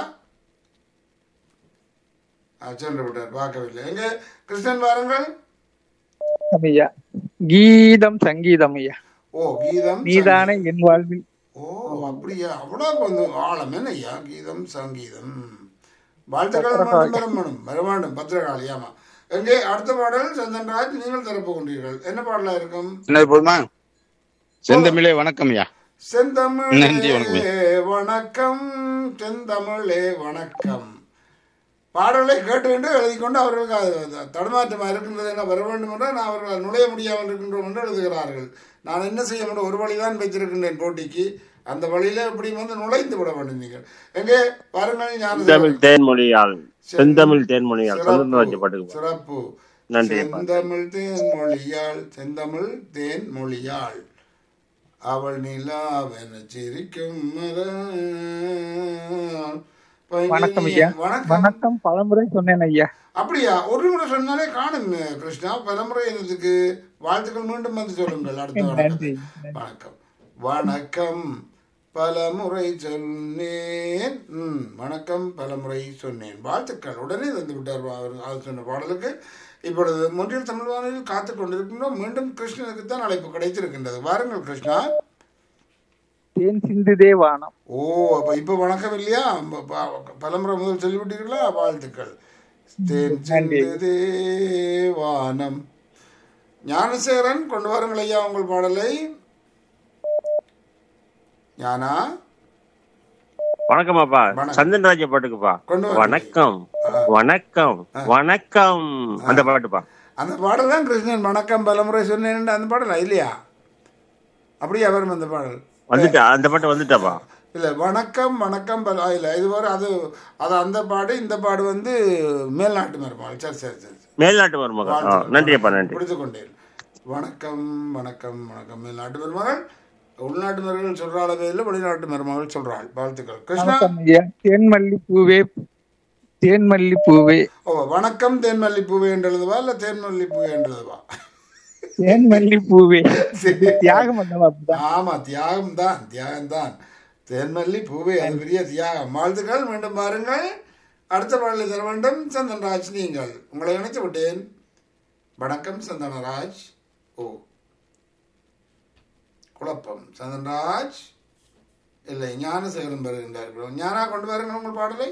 சென்று விட்டார் பார்க்கவில்லை எங்க கிருஷ்ணன் வாருங்கள் ஐயா கீதம் சங்கீதம் ஐயா ஓ கீதம் நீதானே என் வாழ்வில் ஓ அப்படியா அவ்வளோ கொஞ்சம் ஆழம் என்ன ஐயா கீதம் சங்கீதம் வாழ்த்துக்கள் வேண்டும் வர வேண்டும் வர வேண்டும் பத்திரகாளி ஆமா எங்கே அடுத்த பாடல் சந்தன்ராஜ் நீங்கள் தரப்பு கொண்டீர்கள் என்ன பாடலா இருக்கும் என்னது போதுமா செந்தமிழே வணக்கம் ஐயா நன்றி, செந்தமிழே வணக்கம் செந்தமிழே வணக்கம் பாடலை கேட்டுக்கொண்டு எழுதி கொண்டு அவர்களுக்கு அது தடுமாற்றமாக இருக்கின்றது என்ன வர வேண்டும் என்றால் நான் அவர்கள் நுழைய முடியாமல் இருக்கின்றோம் என்று எழுதுகிறார்கள் நான் என்ன செய்ய முடியும் ஒரு வழிதான் வைத்திருக்கின்றேன் போட்டிக்கு அந்த வழியில இப்படி வந்து நுழைந்து விட வேண்டும் நீங்கள் எங்கே பாருங்கள் ஞான செந்தமிழ் தேன்மொழியால் செந்தமிழ் தேன்மொழியால் சொந்தராஜ் பாட்டுக்குப்பா சிறப்பு நன்றி. செந்தமிழ் தேன் மொழியாள் செந்தமிழ் தேன் மொழியாள் அவள் நிலாவென சிரிக்கும் மலர். வணக்கம் ஐயா வணக்கம் வணக்கம் பலமுறை சொன்னேன் ஐயா அப்படியா ஒரு முறை சொன்னாலே காணும் கிருஷ்ணா பலமுறை என்னதுக்கு வாழ்த்துக்கள் மீண்டும் வந்து சொல்லுங்கள் அடுத்த நன்றி வணக்கம் வணக்கம் வணக்கம் பலமுறை சொன்னேன் ம் வணக்கம் பலமுறை சொன்னேன் வாழ்த்துக்கள் உடனே தந்து விட்டார் அவர் அவர் சொன்ன பாடலுக்கு இப்பொழுது மொன்றியல் தமிழ் வானொலியில் காத்து கொண்டிருக்கின்றோம் மீண்டும் கிருஷ்ணனுக்கு தான் அழைப்பு கிடைத்திருக்கின்றது வாருங்கள் கிருஷ்ணா தேன் சிந்துதே வானம் ஓ அப்ப இப்ப வணக்கம் இல்லையா ப- ப- பலமுறை முதல் சொல்லிவிட்டீர்களா வாழ்த்துக்கள் தேன் சிந்துதே வானம் ஞானசேகரன் கொண்டு வாருங்கள் ஐயா உங்கள் பாடலை ஞானா வணக்கமாப்பா வணக்கம். சந்தன்ராஜ பாட்டுக்குப்பா கொண்டு வா. வணக்கம் வணக்கம் வணக்கம் அந்த பாட்டுப்பா அந்த பாடல் தான் கிருஷ்ணன் வணக்கம் பலமுறை சொன்னேன் அந்த பாடலா இல்லையா அப்படியா வரும் அந்த பாடல் வந்துட்டா அந்த பாட்டு வந்துட்டாப்பா இல்லை வணக்கம் வணக்கம் பல இல்லை இது வர அது அது அந்த பாடு இந்த பாடு வந்து மேல்நாட்டு மருமகள் சரி சரி சரி சரி. மேல்நாட்டு மருமகன் ஆ, நன்றிப்பா நன்றி புரிந்து கொண்டேன் வணக்கம் வணக்கம் வணக்கம் மேல்நாட்டு மருமகள் உள்நாட்டு மருமகள் சொல்ற அளவே இல்லை வெளிநாட்டு மருமகள் சொல்றாள் வாழ்த்துக்கள் கிருஷ்ணா வணக்கம் ஐயா தேன்மல்லி பூவே தேன்மல்லி பூவே ஓ வணக்கம் தேன்மல்லி பூவே என்று எழுதுவா இல்லை தேன்மல்லி பூவே என்று எழுதுவா தேன்மல்லி பூவே சரி. தியாகம் பண்ணவா அப்படிதான் ஆமா தியாகம் தான் தியாகம் தான் தேன்மல்லி பூவே அது பெரிய தியாகம் வாழ்த்துக்கள் மீண்டும் பாருங்கள் அடுத்த பாடலை தர வேண்டும் சந்தன்ராஜ் நீங்கள் உங்களை இணைத்து விட்டேன் வணக்கம் சந்தனராஜ் ஓ குழப்பம் சந்தன்ராஜ் இல்லை ஞானசேகரன் வருகின்றார்கள் ஞானா கொண்டு வாருங்கள் உங்கள் பாடலை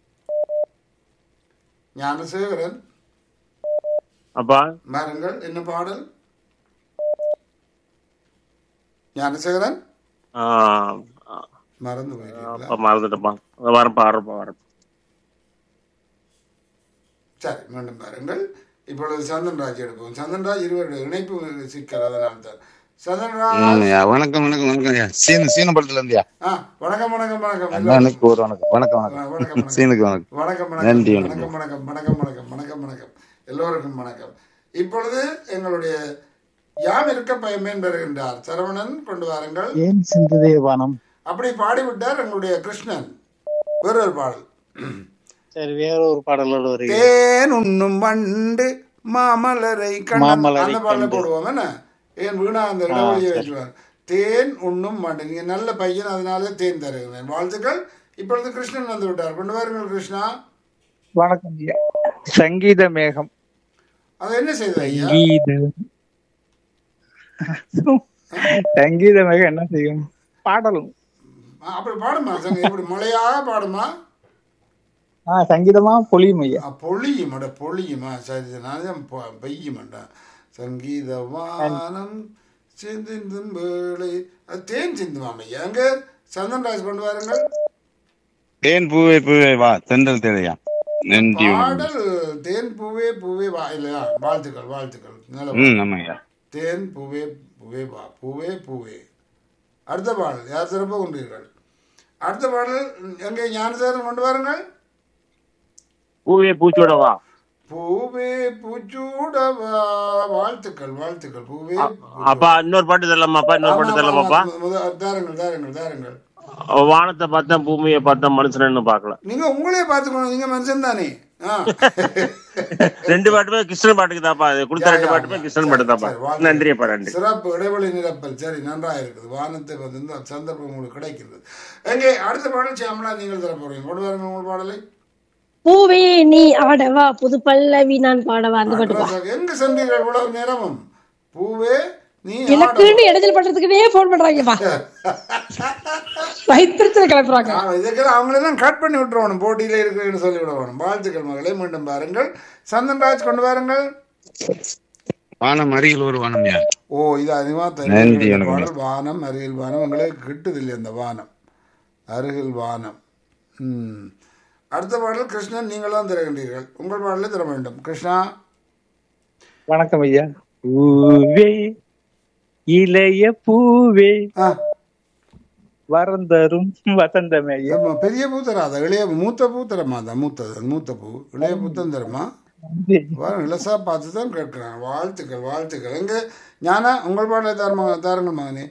ஞானசேகரன் அப்பா பாருங்கள் என்ன பாடல் ஞானசேகரன் ஆ, மறந்து போயிட்டீங்களா அப்பா மறந்துட்டப்பா வரப்பா வரப்பா வரப்பா சரி மீண்டும் பாருங்கள் இப்பொழுது சந்தன்ராஜ் எடுப்போம் சந்தன்ராஜ் இருவருடைய இணைப்பு சிக்கல் அதனால் தான் சந்திரராஜ் ம், ஐயா. வணக்கம் வணக்கம் வணக்கம் ஐயா சீனு சீன படத்துல இருந்தியா ஆ வணக்கம் வணக்கம் வணக்கம் அண்ணனுக்கு ஒரு வணக்கம் வணக்கம் வணக்கம், வணக்கம் வணக்கம். சீனுக்கு வணக்கம் வணக்கம் நன்றி, வணக்கம் வணக்கம் வணக்கம் வணக்கம் வணக்கம் வணக்கம் எல்லோருக்கும் வணக்கம் இப்பொழுது எங்களுடைய யாம் இருக்க பயமேன் பெறுகின்றார் சரவணன் கொண்டு வாருங்கள் ஏன் சிந்துதே வானம் அப்படி பாடிவிட்டார் எங்களுடைய கிருஷ்ணன் வேறொரு பாடல் சரி வேற ஒரு பாடலோடு வருகிறேன் தேன் உண்ணும் வண்டு மாமலரை கண்ணன் மாமலரை அந்த பாடல கண்டு. போடுவோம் என்ன ஏன் வீணா அந்த இடைவெளியை வச்சுவாங்க தேன் உண்ணும் வண்டு நீங்க நல்ல பையன் அதனால தேன் தருகிறேன் வாழ்த்துக்கள் இப்பொழுது கிருஷ்ணன் வந்து விட்டார் கொண்டு வாருங்கள் கிருஷ்ணா வணக்கம் ஐயா சங்கீத மேகம் அதை என்ன செய்த ஐயா சங்கீத சங்கீத மேகம் என்ன செய்யும் பாடலும் ஆ, அப்படி பாடுமா சங்க இப்படி மழையாக பாடுமா ஆஹ் சங்கீதமா பொழியும் ஐயா ஆ, பொழியும் அட பொழியுமா சரி சரி நான் தான் பொ- பெய்யுமாண்டா சங்கீத வானம் சிந்திந்தும் வேளை அது தேன் சிந்துமாம் ஐயா அங்க சந்தன்ராஜ் கொண்டு வாருங்கள் தேன் பூவே பூவே வா தென்றல் தேவையா நன்றி வணக்கம். பாடல் தேன் பூவே பூவே வா இல்லையா வாழ்த்துக்கள் வாழ்த்துக்கள் நல்ல ம் ஆமாய்யா தேன் பூவே பூவே வா பூவே பூவே அடுத்த பாடல் யார் சிறப்பாக கொண்டீர்கள் அடுத்த பாடல் எங்கே ஞானசேகரன் கொண்டு வாருங்கள் பூவே பூச்சோட வா பூவே பூச்சூடவா வாழ்த்துக்கள் வாழ்த்துக்கள் பூவே அப்பா இன்னொரு பாட்டு தரலாமாப்பா இன்னொரு பாட்டு தரலாமாப்பா ஆமா, முத- தாருங்கள் தாருங்கள் தாருங்கள் வானத்தை பார்த்தேன் பூமியை பார்த்தேன் மனுஷனு பார்க்கல நீங்க உங்களே பார்த்துக்கணும் நீங்க மனுஷன் தானே ஆ. ரெண்டு பாட்டுமே கிருஷ்ணன் பாட்டுக்கு தாப்பா இது கொடுத்த ரெண்டு யா, யா, பாட்டுமே யா. கிருஷ்ணன் பாட்டு தாப்பா சரி, வாழ்த்துக்கள். நன்றியப்பா நன்றி சிறப்பு இடைவெளி நிரப்பல் சரி நன்றா இருக்குது வானத்துக்கு வந்து இந்த சந்தர்ப்பம் உங்களுக்கு கிடைக்கிறது எங்கே அடுத்த பாடல் சியாமலா நீங்கள் தர போறீங்க கொண்டு வாருங்க உங்கள் பாடலை பூவே நீ ஆடவா புது பல்லவி நான் பாடவா அந்த பாட்டு பா ராசாக்கு, எங்க சென்றீர்கள் இவ்வளவு நேரமும் பூவே நீ எனக்குன்னு இடைஞ்சல் பண்றதுக்குனே போன் பண்றாங்கப்பா வயிற்றுல கிளப்புறாங்க இதுக்கெல்லாம் அவங்களெல்லாம் கட் பண்ணி விட்டுருவானும் போட்டியில இருக்கிறேன்னு சொல்லி விடுவானும் வாழ்த்துக்கள் மகளே மீண்டும் பாருங்கள் சந்தன்ராஜ் கொண்டு வாருங்கள் வானம் அருகில் ஒரு வானம்யா ஓ இது அதிகமா நன்றி, தெரியும் வணக்கம். பாடல் வானம் அருகில் வானம் உங்களுக்கு கிட்டுது இல்லை அந்த வானம் அருகில் வானம் ம் அடுத்த பாடல் கிருஷ்ணன் நீங்கள் தான் தருகின்றீர்கள் உங்கள் பாடலே தர வேண்டும் கிருஷ்ணா வணக்கம் ஐயா பூவே இளைய பூவே ஆ வரந்தரும் வசந்தமே ஐயா நம்ம பெரிய பூ தராத இளைய மூத்த பூ தரமா தான் மூத்தது அது மூத்த பூ இளைய பூத்தம் தரமா வரும் இலசா பார்த்து தான் கேட்கிறாங்க வாழ்த்துக்கள் வாழ்த்துக்கள் எங்க ஞானா உங்கள் பாடலை தாருமா தாருங்கள் மகனே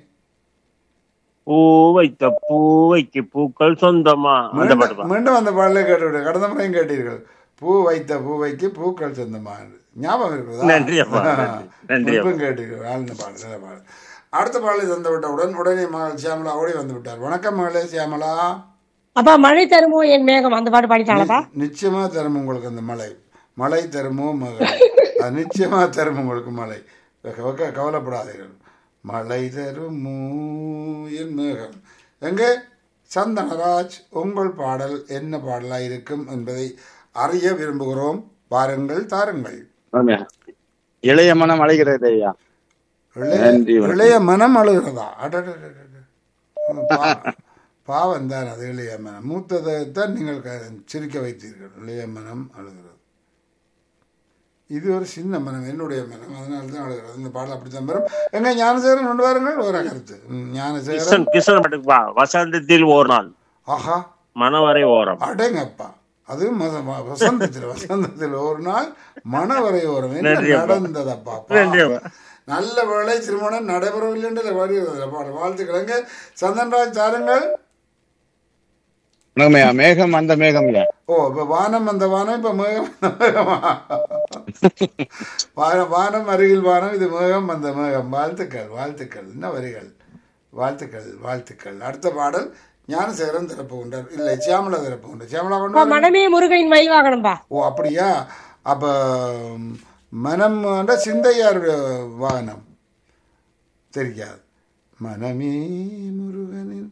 பூ வைத்த பூவைக்கு பூக்கள் சொந்தமா அந்த பாட்டு மீண்டும் மீண்டும் அந்த பாடலை கேட்டு கடந்த முறையும் கேட்டீர்கள் பூ வைத்த பூவைக்கு பூக்கள் சொந்தமா ஞாபகம் இருக்குதா நன்றி அப்பா, நன்றி. நன்றி அப்பா. இப்பவும் கேட்டீர்கள் வாழ்ந்த பாடல் நல்ல பாடல் அடுத்த பாடலை தந்து விட்டவுடன் உடனே மகள் சியாமலா ஓடி வந்து விட்டார் வணக்கம் மகளே சியாமலா அப்பா மழை தருமோ என் மேகம் அந்த பாட்டு பாடிட்டாங்களப்பா நிச்சயமா தரும் உங்களுக்கு அந்த மழை மழை தருமோ மகள் அது நிச்சயமா தரும் உங்களுக்கு மழை வெக்க- வெக்க கவலைப்படாதீர்கள் மழை தருமோ என் மேகம் எங்கே சந்தனராஜ் உங்கள் பாடல் என்ன பாடலாக இருக்கும் என்பதை அறிய விரும்புகிறோம் பாருங்கள் தாருங்கள் ஆமாய்யா. இளைய மனம் அழைகிறது ஐயா இளைய- நன்றி, வணக்கம். இளைய மனம் அழுகிறதா அடடடடட. பா- பாவம் தான் அது இளைய மனம் மூத்ததை தான் நீங்கள் க- சிரிக்க வைத்தீர்கள் இளைய மனம் அழுகிறது இது ஒரு சின்ன மனம் என்னுடைய மனம் அதனால தான் அழுகிறது இந்த பாடல் அப்படித்தான் வரும் எங்க ஞானசேகரன் கொண்டு வாருங்கள் ஒரு கருத்து ம், ஞானசேகரன் கிருஷ்ணன் கிருஷ்ணன் பாட்டுக்கு வா வசந்தத்தில் ஒரு நாள் ஆஹா மனவரை ஓரம் அடேங்கப்பா அது மத- வ- வசந்தத்தில் வசந்தத்தில் ஒரு நாள் மணவரை ஓரம் என்ன நன்றி அப்பா. நடந்ததப்பா நன்றி அப்பா. நல்ல வேலை திருமணம் நடைபெறவில்லை என்று வருகிறது பாடல் வாழ்த்துக்களுங்க சந்தன்ராஜ் தாருங்கள் வணக்கம் ஐயா மேகம் அந்த மேகம் ஐயா ஓ இப்ப வானம் அந்த வானம் இப்ப மேகம் அந்த மேகமா வானம் வானம் அருகில் வானம் இது மேகம் அந்த மேகம் வாழ்த்துக்கள் வாழ்த்துக்கள் என்ன வரிகள் வாழ்த்துக்கள் வாழ்த்துக்கள் அடுத்த பாடல் ஞானசேகரன் திறப்பு கொண்டார் இல்லை சியாமலா திறப்பு கொண்டார் சியாமலா கொண்டு அப்பா வாருங்கள். மனமே முருகனின் மயில் வாகனம்பா ஓ அப்படியா அப்ப ம், மனம் என்ற சிந்தையாருடைய வாகனம் தெரியாது மனமே முருகனின்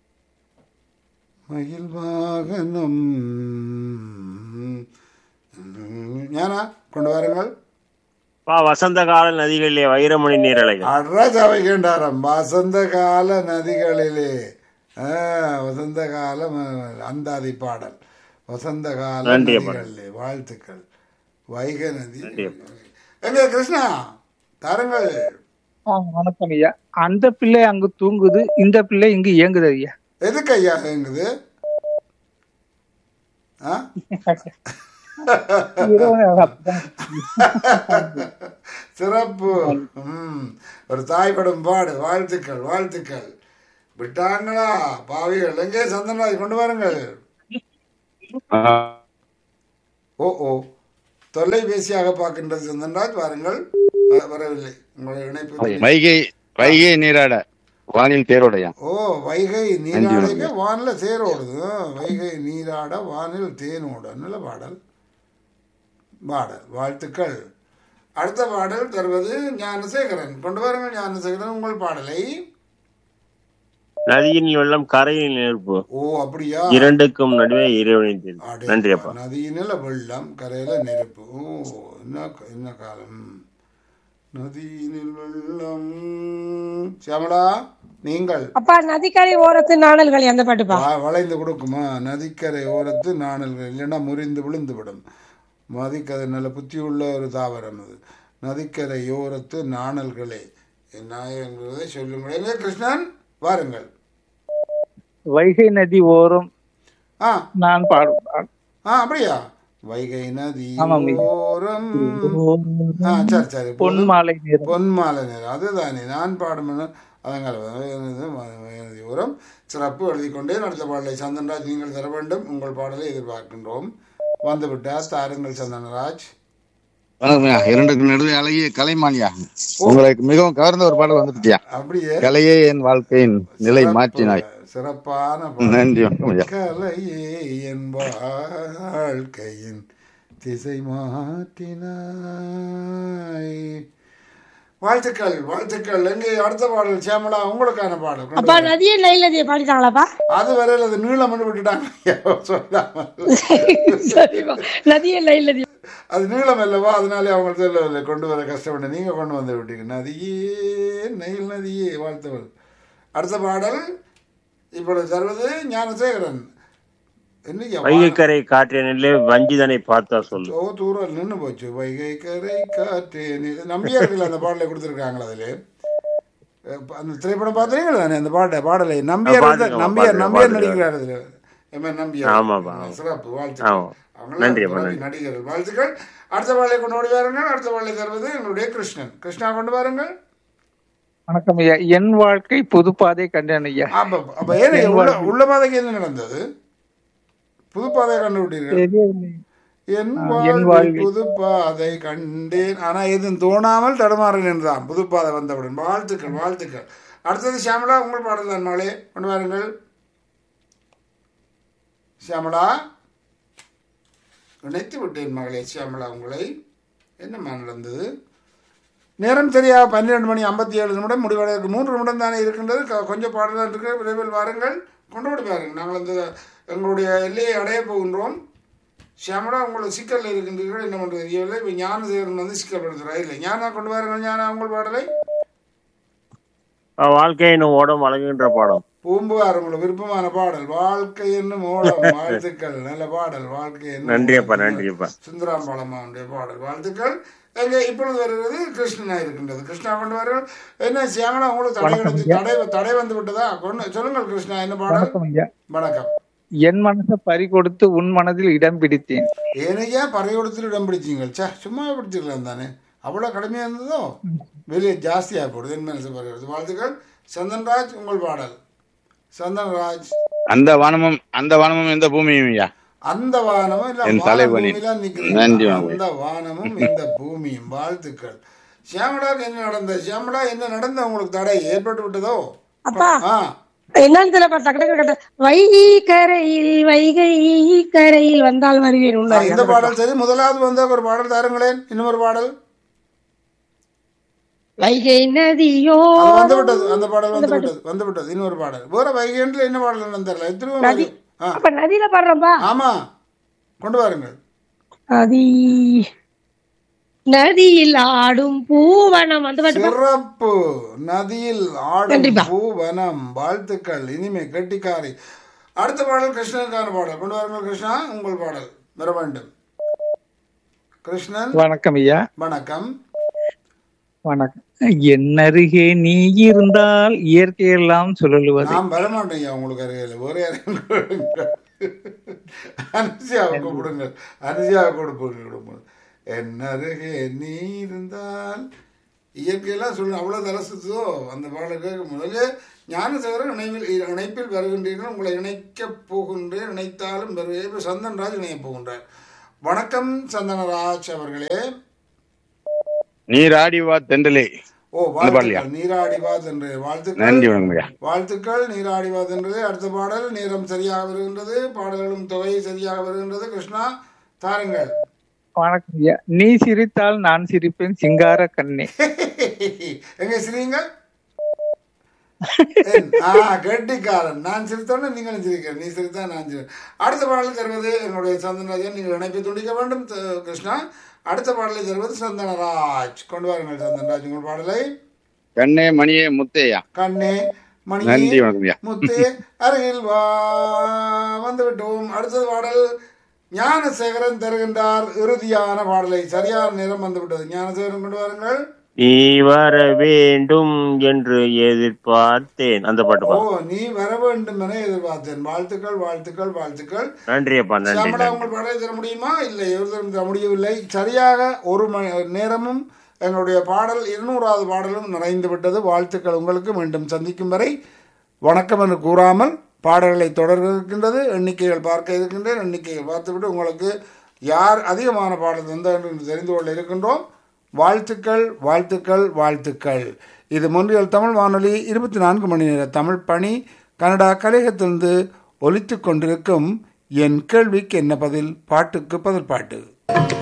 மயில் வாகனம் ஞானா கொண்டு வாருங்கள் வா வசந்த கால நதிகளிலே வைரமணி நீரலைகள் அட்ராஜாவை கேண்டாரம் வசந்த கால நதிகளிலே ஆ, வசந்த கால ம- அந்தாதி பாடல் வசந்த கால நன்றி அப்பா. நதிகளிலே வாழ்த்துக்கள் வைகை நதி நன்றி அப்பா. எங்க கிருஷ்ணா தாருங்கள் ஆ, வணக்கம் ஐயா அந்த பிள்ளை அங்கு தூங்குது இந்த பிள்ளை இங்கு இயங்குது ஐயா எதுக்கு ஐயா எங்குது ஆ இரவு நேரம் அப்படிதான். சிறப்பு ம் ஒரு தாய்ப்படும் பாடு வாழ்த்துக்கள் வாழ்த்துக்கள் விட்டாங்களா பாவிகள் எங்கே சந்தனராஜ் கொண்டு வாருங்கள் ஓ ஓ தொலைபேசியாக பார்க்கின்றது சந்தன்ராஜ் வாருங்கள் வ- வரவில்லை உங்களுடைய இணைப்பு வைகை வைகை நீராட வானில் தேரோடையா ஓ வைகை நீராடைக்கு வானில் தேரோடுது ஆ, வைகை நீராட வானில் தேனோட நல்ல பாடல் பாடல் வாழ்த்துக்கள் அடுத்த பாடல் தருவது ஞானசேகரன் கொண்டு வாருங்கள் ஞானசேகரன் உங்கள் பாடலை நதியின் வெள்ளம் கரையின் நெருப்பு ஓ அப்படியா இரண்டுக்கும் நடுவே இறைவனின் தெரியும் அடே நன்றி அப்பா நதியினில வெள்ளம் கரையில நெருப்பு ஓ என்ன என்ன காலம் நதியினில் வெள்ளம் சியாமளா நீங்கள் அப்பா நதிக்கரை ஓரத்து நாணல்கள் அந்த பாட்டுப்பா வா- வளைந்து கொடுக்குமா நதிக்கரை ஓரத்து நாணல்கள் இல்லைன்னா முறிந்து விழுந்து விடும் நதிக்கரை நல்ல புத்தி உள்ள ஒரு தாவரம் அது நதிக்கரை ஓரத்து நாணல்களே என்ன என்பதை சொல்லுங்கள் எங்கே கிருஷ்ணன் வாருங்கள் வைகை நதி ஓரம் ஆ நான் பாடும் ஆ அப்படியா வைகை நதி ஆமாம். ஓரம் ஆ சரி சரி பொன் மாலை நேரம் பொன்மாலை நேரம் அதுதானே நான் பாடும் அதங்கால உரம் சிறப்பு எழுதி கொண்டே அடுத்த பாடலை சந்தன்ராஜ் நீங்கள் தர வேண்டும் உங்கள் பாடலை எதிர்பார்க்கின்றோம் வந்துவிட்டார் தாருங்கள் சந்தனராஜ் வணக்கம் ஐயா. இரண்டுக்கு நடுவே அழகிய கலைமானியா உங்களுக்கு மிகவும் கவர்ந்த ஒரு பாடல் வந்துருச்சியா அப்படியே கலையே என் வாழ்க்கையின் நிலை மாற்றினாய் சிறப்பான பாடல். நன்றி வணக்கம் ஐயா கலையே என் வாழ்க்கையின் திசை மாற்றினாய் வாழ்த்துக்கள் வாழ்த்துக்கள் எங்கே அடுத்த பாடல் சியாமலா உங்களுக்கான பாடல் கொண்டு அப்பா வாங்க. நதியே நெல் நதியை பாடிட்டாங்களாப்பா அது வரையில் அது நீளம் விட்டுட்டாங்க ஐயோ, சொல்லாம சரிப்பா நதியே நெல் நதி அது நீளம் அல்லவா அதனாலே அவங்க சொல்லவில்லை கொண்டு வர கஷ்டப்பட்டு நீங்க கொண்டு வந்து விட்டீங்க நதியே நெயில் நதியே வாழ்த்தவள் அடுத்த பாடல் இப்பொழுது தருவது ஞானசேகரன் என்னையா வைகைக்கரை காற்றிய நெல்லே வஞ்சிதனை பார்த்தா சொல்லு ஓ தூரம் நின்று போச்சு வைகை கரை காற்றே நீ- நம்பியார்கள் அந்த பாடலை கொடுத்துருக்காங்களா அதுல அஹ் அந்த திரைப்படம் பார்த்தீங்களா தானே அந்த பாட்டை பாடலை நம்பியார் வந்து- பார்த்துருக்கேன், நம்பியார் பார்த்துருக்கேன், நம்பியார் பார்த்துருக்கேன். நடிக்கிறார் அதுல எம் என் நம்பியார் ஆமாப்பா, ஆமா. சிறப்பு ஆமா. வாழ்த்துக்கள் அவங்களாம் நன்றி, அப்பா, துறவி நன்றி. நடிகர்கள் வாழ்த்துக்கள் அடுத்த பாடலை கொண்டு ஓடி வாருங்கள் அடுத்த பாடலை தருவது எங்களுடைய கிருஷ்ணன் கிருஷ்ணா கொண்டு வாருங்கள் வணக்கம் ஐயா என் வாழ்க்கை புதுப்பாதை கண்டேன் ஐயா அப்ப அப்ப ஏன் உள்ள உள்ள பாதைக்கு என்ன நடந்தது புதுப்பாதை கண்டு விட்டீர்கள் தெரியவில்லை. என் ஆ, என் வாழ்வில் வாழ்வில். புதுப்பாதை கண்டேன் ஆனா எதுவும் தோணாமல் தடுமாறினேன் தான் புதுப்பாதை வந்தவுடன் வாழ்த்துக்கள் வாழ்த்துக்கள் அடுத்தது ஷியாமலா உங்கள் பாடல் தான் மகளே கொண்டு வாருங்கள் ஷியாமலா நினைத்து விட்டேன் மகளே ஷியாமலா உங்களை என்னம்மா நடந்தது நேரம் சரியா பன்னிரெண்டு மணி ஐம்பத்தி ஏழு நிமிடம் முடிவடைவதற்கு மூன்று நிமிடம் தானே இருக்கின்றது க- கொஞ்சம் பாடல் தான் இருக்கு விரைவில் வாருங்கள் கொண்டு விட்டு பாருங்கள் நாங்கள் அந்த எங்களுடைய எல்லையை அடைய போகின்றோம் ஷியாமலா உங்களுக்கு சிக்கலில் இருக்கின்றீர்கள் என்ன பண்ணுறது தெரியவில்லை இப்போ ஞானதேவன் வந்து சிக்கல்படுத்துகிறார் இல்லை ஞானா கொண்டு வாருங்கள் ஞானா உங்கள் பாடலை வாழ்க்கை என்னும் ஓடம் வழங்குகின்ற பாடம் பூம்புகார் உங்களுக்கு விருப்பமான பாடல் வாழ்க்கை என்னும் ஓடம் வாழ்த்துக்கள் நல்ல பாடல் வாழ்க்கை என்னும் நன்றி அப்பா, ஓடம். நன்றி அப்பா. சுந்தராம்பாளம்மாவுடைய பாடல் வாழ்த்துக்கள் எங்க இப்பொழுது வருகிறது கிருஷ்ணனா இருக்கின்றது கிருஷ்ணா கொண்டு வாருங்கள் என்ன சியாமலா உங்களுக்கு தடை கிடைச்சு தடை தடை வந்து விட்டதா கொண்டு சொல்லுங்கள் கிருஷ்ணா என்ன பாடல் வணக்கம் ஐயா வணக்கம் என் மனசை பறி கொடுத்து உன் மனதில் இடம் பிடித்தேன் ஏனையா பறையோடத்தில் இடம் பிடிச்சிங்க சே சும்மா பிடிச்சிக்கலாம் தானே அவ்வளோ கடுமையாக இருந்ததோ வெளியே ஜாஸ்தியாக போடுது என் மனசு பறையோடு வாழ்த்துக்கள் சந்தன்ராஜ் உங்கள் பாடல் சந்தன்ராஜ் அந்த வானமும் அந்த வானமும் இந்த பூமியும் ஐயா அந்த வானமும் இல்ல என் தலைவனின் வானபூமியில நிக்கிறீங்க. நன்றி வாங்க. அந்த வானமும் இந்த பூமியும் வாழ்த்துக்கள் சியாமலாக்கு என்ன நடந்தது சியாமலா என்ன நடந்த உங்களுக்கு தடை ஏற்பட்டு விட்டதோ அப்பா ஆ என்னன்னு தெரியல டக்கு டக்கு டக்கு வைகை கரையில் வைகை கரையில் வந்தால் வருவேன் ஆ, உன்னாய். இந்த பாடல் சரி முதலாவது வந்த ஒரு பாடல் தாருங்களேன் இன்னும் ஒரு பாடல் வைகை நதியோ அது வந்து விட்டது அந்த பாடல் வந்து விட்டது வந்து விட்டது இன்னொரு பாடல் வேற வைகேண்டில் என்ன பாடல் என்னன்னு தெரியல எத்தனையோ நதி பாடல். ஆ அப்ப நதியில பாடுறோம்பா ஆமா கொண்டு வாருங்கள் நதி நதியில் ஆடும் பூவனம் அந்த பாட்டு பா. சிறப்பு நதியில் ஆடும் நன்றிப்பா. பூவனம் வாழ்த்துக்கள் இனிமே கெட்டிக்காரி அடுத்த பாடல் கிருஷ்ணனுக்கான பாடல் கொண்டு வாருங்கள் கிருஷ்ணா உங்கள் பாடல் வர வேண்டும் கிருஷ்ணன் வணக்கம் ஐயா வணக்கம் வணக்கம் என்னருகே நீ இருந்தால் இயற்கையெல்லாம் சுழலுவது நான் வரமாட்டேன் ஐயா உங்களுக்கு அருகில் வேற யாரையும் கொடுங்க. அனுசியாவை கூப்பிடுங்க அனுசியாவை கொடுப்பீங்க கொடுப்போம் என் அருகே நீ இருந்தால் இயற்கையெல்லாம் சொல்ல அவ்வளோ தலசுதோ அந்த பாடலுக்கு முதல்ல ஞானசேகரன் இணைவில் இணைப்பில் வருகின்றீர்கள் உங்களை இணைக்கப் போகின்றேன் இணைத்தாலும் வருவே இப்போ சந்தன்ராஜ் இணையப் போகின்றார் வணக்கம் சந்தனராஜ் அவர்களே நீராடி வா தென்றலே ஓ வாழ்த்துக்கள் நீராடிவாத் என்று வாழ்த்துக்கள் நன்றி வணக்கம் ஐயா வாழ்த்துக்கள் நீராடிவாத் என்றது அடுத்த பாடல் நேரம் சரியாக வருகின்றது பாடல்களும் தொகை சரியாக வருகின்றது கிருஷ்ணா தாருங்கள் வணக்கம் ஐயா நீ சிரித்தால் நான் சிரிப்பேன் சிங்கார கண்ணே எங்க சிரிங்க என்- ஆ கெட்டிக்காரன் நான் சிரித்தோன்னு நீங்களும் சிரிக்கிறேன் நீ சிரித்தா நான் சிரி அடுத்த பாடலை தருவது என்னுடைய சந்தனராஜன் நீங்கள் இணைப்பை துண்டிக்க வேண்டும் த- கிருஷ்ணா அடுத்த பாடலை தருவது சந்தனராஜ் கொண்டு வாருங்கள் சந்தனராஜ் உங்கள் பாடலை கண்ணே மணியே முத்தையா கண்ணே மணி நன்றி வணக்கம் ஐயா முத்து அருகில் வா வந்து விட்டோம் அடுத்தது பாடல் ஞானசேகரன் தருகின்றார் இறுதியான பாடலை சரியான நேரம் வந்து விட்டது ஞானசேகரன் கொண்டு வாருங்கள் நீ வர வேண்டும் என்று எதிர்பார்த்தேன் அந்த பாட்டு ஓ பா நீ வர வேண்டும் என எதிர்பார்த்தேன் வாழ்த்துக்கள் வாழ்த்துக்கள் வாழ்த்துக்கள் நன்றி அப்பா நன்றி சாமடா நன்றி உங்கள் பாடலை தர முடியுமா இல்லை எவரும் தர முடியவில்லை சரியாக ஒரு மணி நேரமும் எங்களுடைய பாடல் இருநூறாவது பாடலும் நிறைந்து விட்டது வாழ்த்துக்கள் உங்களுக்கு மீண்டும் சந்திக்கும் வரை வணக்கம் என்று கூறாமல் பாடல்களை தொடர இருக்கின்றது எண்ணிக்கைகள் பார்க்க இருக்கின்றேன் எண்ணிக்கைகள் பார்த்துவிட்டு உங்களுக்கு யார் அதிகமான பாடல் தந்தார் என்று தெரிந்து கொள்ள இருக்கின்றோம் வாழ்த்துக்கள் வாழ்த்துக்கள் வாழ்த்துக்கள் இது மொன்றியல் தமிழ் வானொலி இருபத்தி நான்கு மணி நேர தமிழ் பணி கனடா கலையகத்திலிருந்து ஒலித்துக் கொண்டிருக்கும் என் கேள்விக்கு என்ன பதில் பாட்டுக்கு பதில் பாட்டு